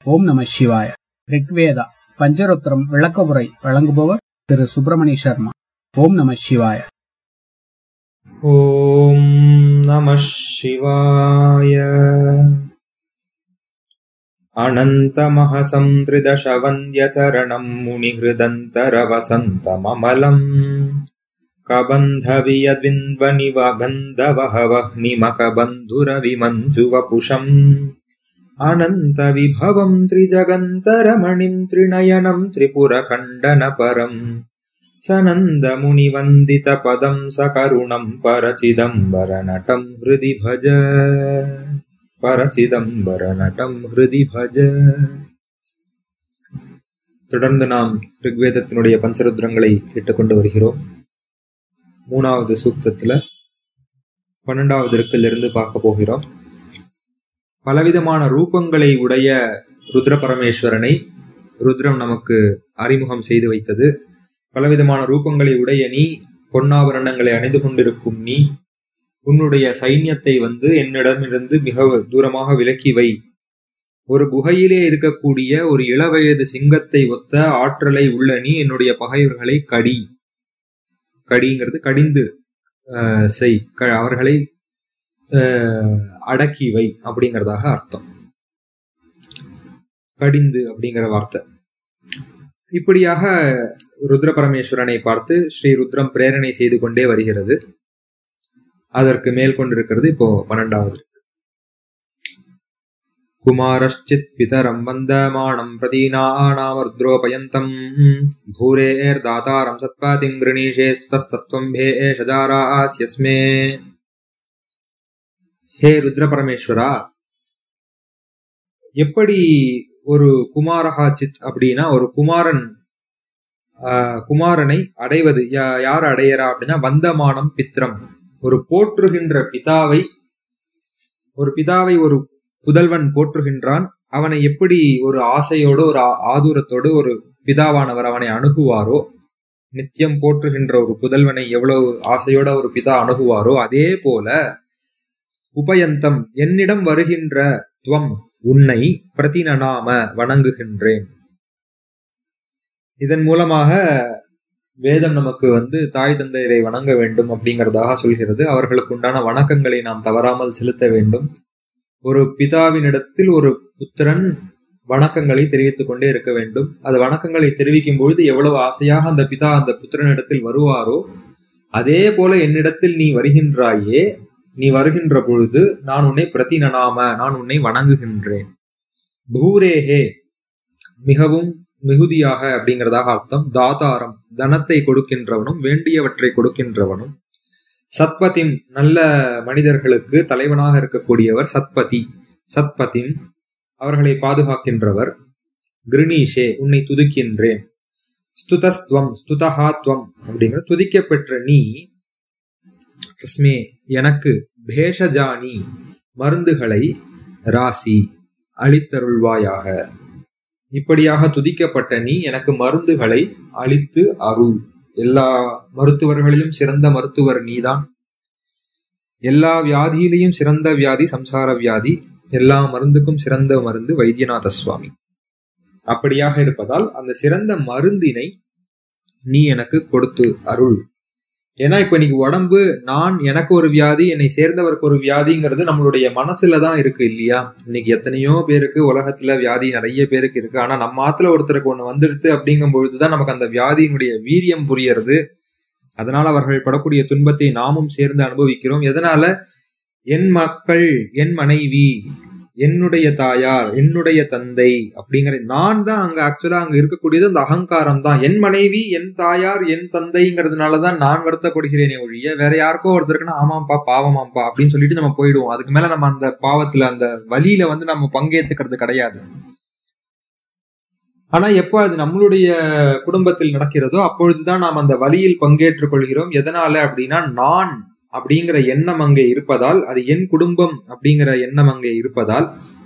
ஓம் நம சிவாய ரிக்வேதா பஞ்சருத்திரம் விளக்கவுரை வழங்குபவர் திரு சுப்பிரமணிய சர்மா ஓம் நம சிவாய ॐ नमः शिवाय अनन्तमहसंत्रिदशवन्द्यचरणम् मुनिहृदन्तरवसन्तममलम् कबन्धवियद्विन्वनिवगन्धवहवह्निमकबन्धुरविमञ्जुवपुषम् अनन्तविभवम् त्रिजगन्तरमणिम् त्रिनयनम् त्रिपुरखण्डनपरम् सनन्दमुनिवन्दितपदम् सकरुणम् परचिदम्बरनटम् हृदि भज பரசிதம்பரநடம் ஹிருதி பஜ தொடர்ந்து நாம் ரிக்வேதத்தினுடைய பஞ்சருத்ரங்களை கேட்டுக்கொண்டு வருகிறோம் மூணாவது சூக்தத்துல பன்னெண்டாவது இருந்து பார்க்க போகிறோம் பலவிதமான ரூபங்களை உடைய ருத்ர பரமேஸ்வரனை ருத்ரம் நமக்கு அறிமுகம் செய்து வைத்தது பலவிதமான ரூபங்களை உடைய நீ பொன்னாபரணங்களை அணிந்து கொண்டிருக்கும் நீ உன்னுடைய சைன்யத்தை வந்து என்னிடமிருந்து மிக தூரமாக விலக்கி வை ஒரு குகையிலே இருக்கக்கூடிய ஒரு இளவயது சிங்கத்தை ஒத்த ஆற்றலை உள்ள நீ என்னுடைய பகைவர்களை கடி கடிங்கிறது கடிந்து செய் அவர்களை அடக்கி வை அப்படிங்கிறதாக அர்த்தம் கடிந்து அப்படிங்கிற வார்த்தை இப்படியாக ருத்ர பரமேஸ்வரனை பார்த்து ஸ்ரீ ருத்ரம் பிரேரணை செய்து கொண்டே வருகிறது அதற்கு மேல் கொண்டிருக்கிறது இப்போ பன்னெண்டாவது குமாரஷ்சித் பிதரம் வந்தமானம் பிரதீனானாமர்த்ரோபயந்தம் பூரேர் தாதாரம் சத்பாதிம் கிருணீஷே சுதஸ்தஸ்துவம்பே ஷஜாராஸ்யஸ்மே ஹே ருத்ர பரமேஸ்வரா எப்படி ஒரு குமாரஹா சித் அப்படின்னா ஒரு குமாரன் குமாரனை அடைவது யார் அடையறா அப்படின்னா வந்தமானம் பித்ரம் ஒரு போற்றுகின்ற பிதாவை ஒரு பிதாவை ஒரு புதல்வன் போற்றுகின்றான் அவனை எப்படி ஒரு ஆசையோடு ஒரு ஆதூரத்தோடு ஒரு பிதாவானவர் அவனை அணுகுவாரோ நித்தியம் போற்றுகின்ற ஒரு புதல்வனை எவ்வளவு ஆசையோட ஒரு பிதா அணுகுவாரோ அதே போல உபயந்தம் என்னிடம் வருகின்ற துவம் உன்னை பிரதினநாம வணங்குகின்றேன் இதன் மூலமாக வேதம் நமக்கு வந்து தாய் தந்தையரை வணங்க வேண்டும் அப்படிங்கிறதாக சொல்கிறது அவர்களுக்கு உண்டான வணக்கங்களை நாம் தவறாமல் செலுத்த வேண்டும் ஒரு பிதாவினிடத்தில் ஒரு புத்திரன் வணக்கங்களை தெரிவித்துக் கொண்டே இருக்க வேண்டும் அது வணக்கங்களை தெரிவிக்கும் பொழுது எவ்வளவு ஆசையாக அந்த பிதா அந்த புத்திரனிடத்தில் வருவாரோ அதே போல என்னிடத்தில் நீ வருகின்றாயே நீ வருகின்ற பொழுது நான் உன்னை பிரதினநாம நான் உன்னை வணங்குகின்றேன் பூரேஹே மிகவும் மிகுதியாக அப்படிங்கிறதாக அர்த்தம் தாதாரம் தனத்தை கொடுக்கின்றவனும் வேண்டியவற்றை கொடுக்கின்றவனும் சத்பதிம் நல்ல மனிதர்களுக்கு தலைவனாக இருக்கக்கூடியவர் சத்பதி சத்பதிம் அவர்களை பாதுகாக்கின்றவர் கிருணீஷே உன்னை துதிக்கின்றேன் ஸ்துதஸ்துவம் ஸ்துதஹாத்வம் அப்படிங்கிற துதிக்கப்பெற்ற நீ கிருஷ்மே எனக்கு பேஷஜானி மருந்துகளை ராசி அளித்தருள்வாயாக இப்படியாக துதிக்கப்பட்ட நீ எனக்கு மருந்துகளை அளித்து அருள் எல்லா மருத்துவர்களிலும் சிறந்த மருத்துவர் நீதான் எல்லா வியாதியிலையும் சிறந்த வியாதி சம்சார வியாதி எல்லா மருந்துக்கும் சிறந்த மருந்து வைத்தியநாத சுவாமி அப்படியாக இருப்பதால் அந்த சிறந்த மருந்தினை நீ எனக்கு கொடுத்து அருள் ஏன்னா இப்ப இன்னைக்கு உடம்பு நான் எனக்கு ஒரு வியாதி என்னை சேர்ந்தவருக்கு ஒரு வியாதிங்கிறது நம்மளுடைய மனசுல தான் இருக்கு இல்லையா இன்னைக்கு எத்தனையோ பேருக்கு உலகத்துல வியாதி நிறைய பேருக்கு இருக்கு ஆனா நம்ம ஆத்துல ஒருத்தருக்கு ஒண்ணு வந்துடுது அப்படிங்கும் பொழுதுதான் நமக்கு அந்த வியாதியினுடைய வீரியம் புரியறது அதனால அவர்கள் படக்கூடிய துன்பத்தை நாமும் சேர்ந்து அனுபவிக்கிறோம் எதனால என் மக்கள் என் மனைவி என்னுடைய தாயார் என்னுடைய தந்தை அப்படிங்கிற நான் தான் அங்க ஆக்சுவலா அங்க இருக்கக்கூடியது அந்த அகங்காரம் தான் என் மனைவி என் தாயார் என் தந்தைங்கிறதுனாலதான் நான் வருத்தப்படுகிறேனே ஒழிய வேற யாருக்கோ ஒருத்தருக்குன்னா ஆமாப்பா பாவமாப்பா அப்படின்னு சொல்லிட்டு நம்ம போயிடுவோம் அதுக்கு மேல நம்ம அந்த பாவத்துல அந்த வழியில வந்து நம்ம பங்கேற்றுக்கிறது கிடையாது ஆனா எப்போ அது நம்மளுடைய குடும்பத்தில் நடக்கிறதோ அப்பொழுதுதான் நாம் அந்த வழியில் பங்கேற்றுக் கொள்கிறோம் எதனால அப்படின்னா நான் அப்படிங்கிற எண்ணம் அங்கே இருப்பதால் அது என் குடும்பம் அப்படிங்கிற எண்ணம் அங்கே இருப்பதால்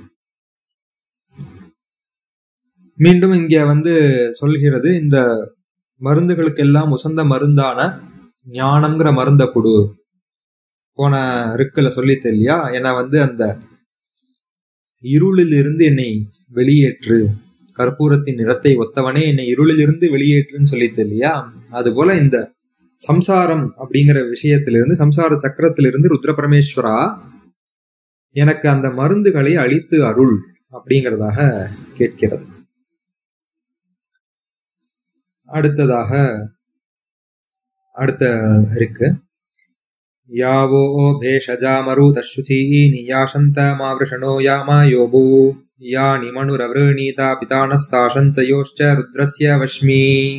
மீண்டும் இங்க வந்து சொல்கிறது இந்த மருந்துகளுக்கெல்லாம் உசந்த மருந்தான ஞானம்ங்கிற மருந்த கொடு போன ரிக்கில் சொல்லித்த இல்லையா ஏன்னா வந்து அந்த இருளில் இருந்து என்னை வெளியேற்று கற்பூரத்தின் நிறத்தை ஒத்தவனே என்னை இருளிலிருந்து வெளியேற்றுன்னு சொல்லித்து இல்லையா அதுபோல இந்த சம்சாரம் அப்படிங்கிற விஷயத்திலிருந்து சம்சார சக்கரத்திலிருந்து ருத்ர பரமேஸ்வரா எனக்கு அந்த மருந்துகளை அழித்து அருள் அப்படிங்கிறதாக கேட்கிறது அடுத்ததாக அடுத்த இருக்கு யாவோ பேஷஜா மருதசுச்சீனி யாசந்த மாவிருஷணோ யாமா யோபு யானி மனுரவೃಣீதா பிதானஸ்தாசஞ்சயோஷ்ச ருத்ரஸ்ய வஷ்மி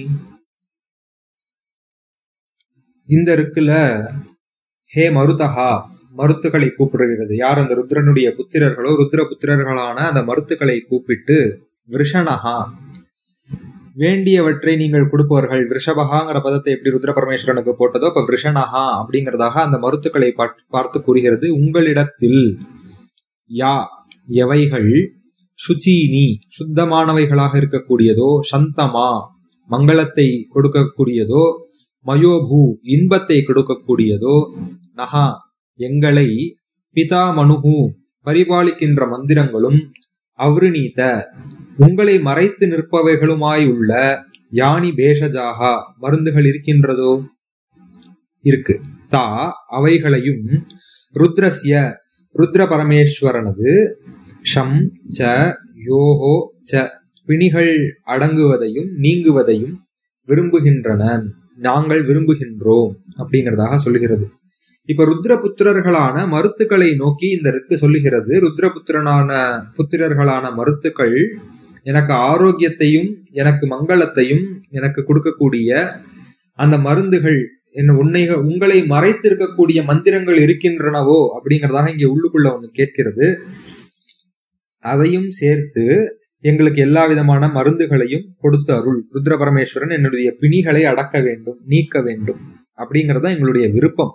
இந்த இருக்குல ஹே மருதஹா மருத்துக்களை கூப்பிடுகிறது யார் அந்த ருத்ரனுடைய புத்திரர்களோ ருத்ர புத்திரர்களான அந்த மருத்துக்களை கூப்பிட்டு விருஷணஹா வேண்டியவற்றை நீங்கள் கொடுப்பவர்கள் விஷபகாங்கிற பதத்தை எப்படி ருத்ர பரமேஸ்வரனுக்கு போட்டதோ இப்ப விஷணஹா அப்படிங்கிறதாக அந்த மருத்துக்களை பார்த்து கூறுகிறது உங்களிடத்தில் யா எவைகள் சுச்சீனி சுத்தமானவைகளாக இருக்கக்கூடியதோ சந்தமா மங்களத்தை கொடுக்கக்கூடியதோ மயோபூ இன்பத்தை கொடுக்கக்கூடியதோ நகா எங்களை பிதா மனுகு பரிபாலிக்கின்ற மந்திரங்களும் அவ்ருணீத உங்களை மறைத்து நிற்பவைகளுமாய் உள்ள யானி பேஷஜாகா மருந்துகள் இருக்கின்றதோ இருக்கு தா அவைகளையும் ருத்ரஸ்ய ருத்ர பரமேஸ்வரனது ஷம் ச யோகோ ச பிணிகள் அடங்குவதையும் நீங்குவதையும் விரும்புகின்றன நாங்கள் விரும்புகின்றோம் அப்படிங்கிறதாக சொல்லுகிறது இப்ப ருத்ர புத்திரர்களான மருத்துக்களை நோக்கி இந்த ருக்கு சொல்லுகிறது ருத்ர புத்திரனான புத்திரர்களான மருத்துக்கள் எனக்கு ஆரோக்கியத்தையும் எனக்கு மங்களத்தையும் எனக்கு கொடுக்கக்கூடிய அந்த மருந்துகள் என்ன உன்னை உங்களை மறைத்து இருக்கக்கூடிய மந்திரங்கள் இருக்கின்றனவோ அப்படிங்கறதாக இங்க உள்ளுக்குள்ள ஒண்ணு கேட்கிறது அதையும் சேர்த்து எங்களுக்கு எல்லா விதமான மருந்துகளையும் கொடுத்து அருள் ருத்ர பரமேஸ்வரன் என்னுடைய பிணிகளை அடக்க வேண்டும் நீக்க வேண்டும் அப்படிங்கறத எங்களுடைய விருப்பம்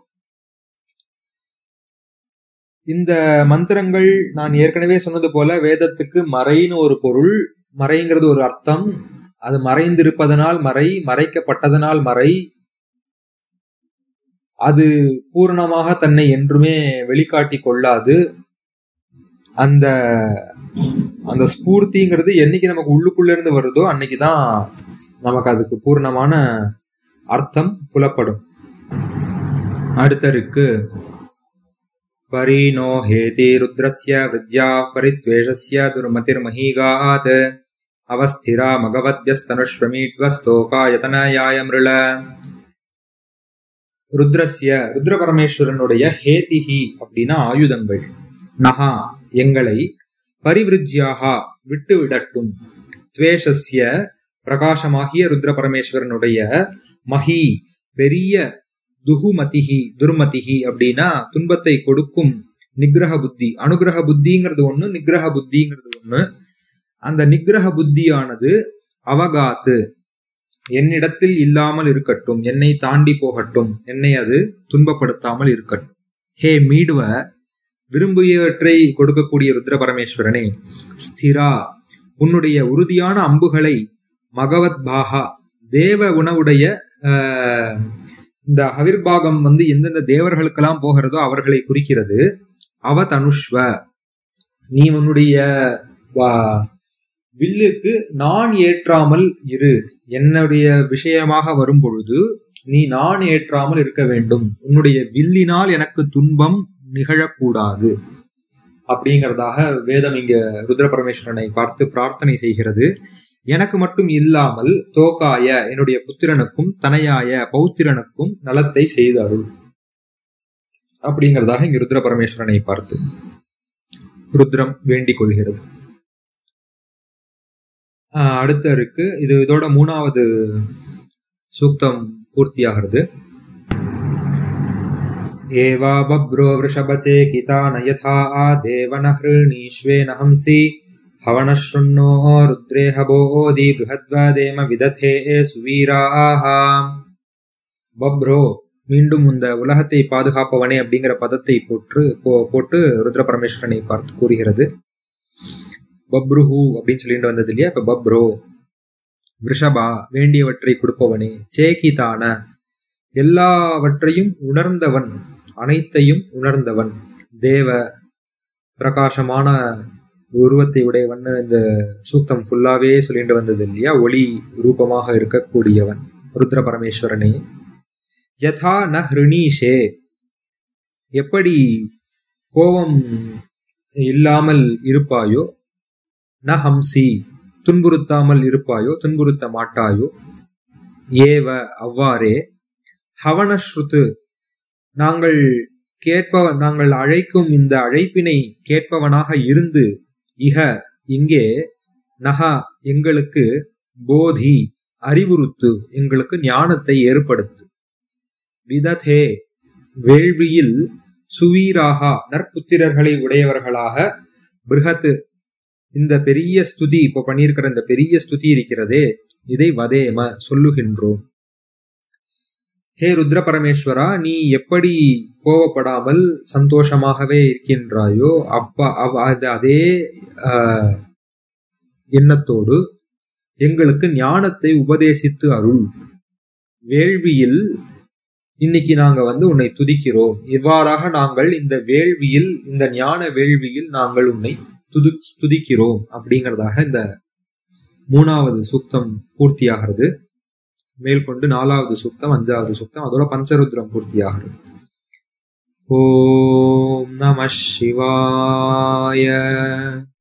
இந்த மந்திரங்கள் நான் ஏற்கனவே சொன்னது போல வேதத்துக்கு மறைன்னு ஒரு பொருள் மறைங்கிறது ஒரு அர்த்தம் அது மறைந்திருப்பதனால் மறை மறைக்கப்பட்டதனால் மறை அது பூரணமாக தன்னை என்றுமே வெளிக்காட்டி கொள்ளாது அந்த அந்த ஸ்பூர்த்திங்கிறது என்னைக்கு நமக்கு உள்ளுக்குள்ள இருந்து வருதோ அன்னைக்குதான் நமக்கு அதுக்கு பூர்ணமான அர்த்தம் புலப்படும் அடுத்தருக்கு பரீனோ ஹேதி ருத்ரஸ்ய வித்யா பரித்வேஷஸ்ய துர்மதிர்மஹீகாத் அவஸ்திரா மகவத்யஸ்தனுஷ்வமீட்வஸ்தோகாயதனயாய மிருள ருத்ரஸ்ய ருத்ர பரமேஸ்வரனுடைய ஹேதிஹி அப்படின்னா ஆயுதங்கள் நகா எங்களை பரிவிருஜ்யாகா விட்டு விடட்டும் துவேஷஸ்ய பிரகாசமாகிய ருத்ர பரமேஸ்வரனுடைய மகி பெரிய துகுமதிஹி துர்மதிஹி அப்படின்னா துன்பத்தை கொடுக்கும் நிகிரக புத்தி அனுகிரக புத்திங்கிறது ஒண்ணு நிகிரக புத்திங்கிறது ஒண்ணு அந்த நிகிரக புத்தியானது அவகாத்து என்னிடத்தில் இல்லாமல் இருக்கட்டும் என்னை தாண்டி போகட்டும் என்னை அது துன்பப்படுத்தாமல் இருக்கட்டும் ஹே மீடுவ விரும்பியவற்றை கொடுக்கக்கூடிய ருத்ர பரமேஸ்வரனே ஸ்திரா உன்னுடைய உறுதியான அம்புகளை மகவத் பாகா தேவ உணவுடைய இந்த ஹவிர்பாகம் வந்து எந்தெந்த தேவர்களுக்கெல்லாம் போகிறதோ அவர்களை குறிக்கிறது அவ தனுஷ்வ நீ உன்னுடைய வில்லுக்கு நான் ஏற்றாமல் இரு என்னுடைய விஷயமாக வரும் பொழுது நீ நான் ஏற்றாமல் இருக்க வேண்டும் உன்னுடைய வில்லினால் எனக்கு துன்பம் நிகழக்கூடாது அப்படிங்கிறதாக வேதம் இங்க ருத்ர பரமேஸ்வரனை பார்த்து பிரார்த்தனை செய்கிறது எனக்கு மட்டும் இல்லாமல் தோக்காய என்னுடைய புத்திரனுக்கும் தனையாய பௌத்திரனுக்கும் நலத்தை செய்து அருள் அப்படிங்கிறதாக இங்க ருத்ர பரமேஸ்வரனை பார்த்து ருத்ரம் வேண்டிக் கொள்கிறது அடுத்த இருக்கு இது இதோட மூணாவது சூக்தம் பூர்த்தியாகிறது एवा बभ्रो वृषभचेकिता न यथा आदेवन हृणीष्वेन हंसि हवनशृण्णो रुद्रे हबोधि बृहद्वदेम विदथे சுவீராஹ பப்ரோ மீண்டும் இந்த உலகத்தை பாதுகாப்பவனே அப்படிங்கிற பதத்தை போட்டு போட்டு ருத்ர பரமேஸ்வரனை பார்த்து கூறுகிறது பப்ருஹு அப்படின்னு சொல்லிட்டு வந்தது இல்லையா இப்ப பப்ரோ ரிஷபா வேண்டியவற்றை கொடுப்பவனே சேகிதான எல்லாவற்றையும் உணர்ந்தவன் அனைத்தையும் உணர்ந்தவன் தேவ பிரகாசமான உருவத்தை உடையவன் இந்த சூக்தம் ஃபுல்லாவே சொல்லிட்டு வந்தது இல்லையா ஒளி ரூபமாக இருக்கக்கூடியவன் ருத்ர பரமேஸ்வரனே யதா ந ஹிருணீஷே எப்படி கோபம் இல்லாமல் இருப்பாயோ ந ஹம்சி துன்புறுத்தாமல் இருப்பாயோ துன்புறுத்த மாட்டாயோ ஏவ அவ்வாறே ஹவனஸ்ருத்து நாங்கள் கேட்பவ நாங்கள் அழைக்கும் இந்த அழைப்பினை கேட்பவனாக இருந்து இக இங்கே நகா எங்களுக்கு போதி அறிவுறுத்து எங்களுக்கு ஞானத்தை ஏற்படுத்து விததே வேள்வியில் சுவீராகா நற்புத்திரர்களை உடையவர்களாக பிருகத்து இந்த பெரிய ஸ்துதி இப்போ பண்ணியிருக்கிற இந்த பெரிய ஸ்துதி இருக்கிறதே இதை வதேம சொல்லுகின்றோம் ஹே ருத்ர பரமேஸ்வரா நீ எப்படி கோவப்படாமல் சந்தோஷமாகவே இருக்கின்றாயோ அப்பா அதே எண்ணத்தோடு எங்களுக்கு ஞானத்தை உபதேசித்து அருள் வேள்வியில் இன்னைக்கு நாங்க வந்து உன்னை துதிக்கிறோம் இவ்வாறாக நாங்கள் இந்த வேள்வியில் இந்த ஞான வேள்வியில் நாங்கள் உன்னை துது துதிக்கிறோம் அப்படிங்கிறதாக இந்த மூணாவது சூக்தம் பூர்த்தியாகிறது மேற்கொண்டு நாலாவது சூக்தம் அஞ்சாவது சூக்தம் அதோட பஞ்சருத்ரம் பூர்த்தியாகிறது ஓம் நம சிவாய